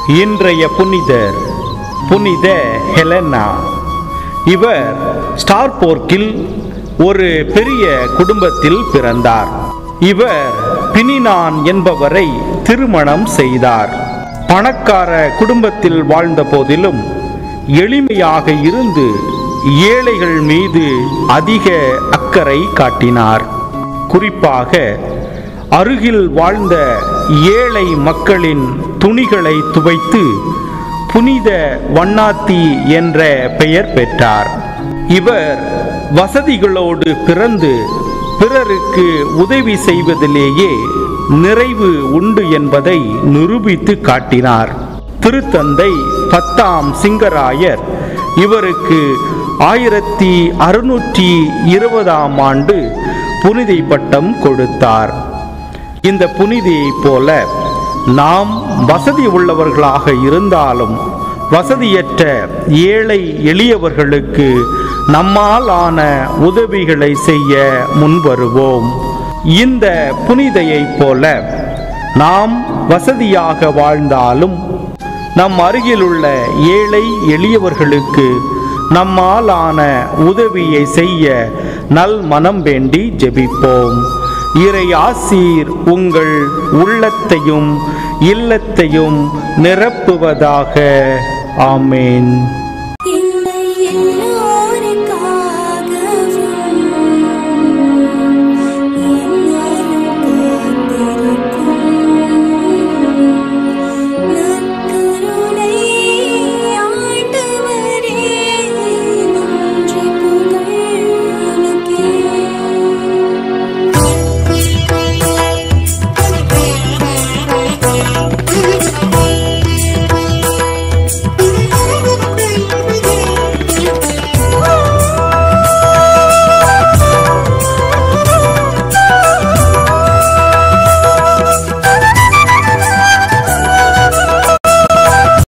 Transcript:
இன்றைய புனிதர் புனித ஹெலனா இவர் ஸ்டார்போர்க்கில் ஒரு பெரிய குடும்பத்தில் பிறந்தார் இவர் பினினான் என்பவரை திருமணம் செய்தார் பணக்கார குடும்பத்தில் வாழ்ந்த போதிலும் எளிமையாக இருந்து ஏழைகள் மீது அதிக அக்கறை காட்டினார் குறிப்பாக அருகில் வாழ்ந்த ஏழை மக்களின் துணிகளை துவைத்து புனித வண்ணாத்தி என்ற பெயர் பெற்றார் இவர் வசதிகளோடு பிறந்து பிறருக்கு உதவி செய்வதிலேயே நிறைவு உண்டு என்பதை நிரூபித்து காட்டினார் திருத்தந்தை பத்தாம் சிங்கராயர் இவருக்கு ஆயிரத்தி அறுநூற்றி இருபதாம் ஆண்டு புனிதை பட்டம் கொடுத்தார் இந்த புனிதியைப் போல நாம் வசதி உள்ளவர்களாக இருந்தாலும் வசதியற்ற ஏழை எளியவர்களுக்கு நம்மால் ஆன உதவிகளை செய்ய முன்வருவோம் இந்த புனிதையைப் போல நாம் வசதியாக வாழ்ந்தாலும் நம் அருகிலுள்ள ஏழை எளியவர்களுக்கு நம்மால் ஆன உதவியை செய்ய நல் மனம் வேண்டி ஜெபிப்போம் இறை ஆசீர் உங்கள் உள்ளத்தையும் இல்லத்தையும் நிரப்புவதாக ஆமேன்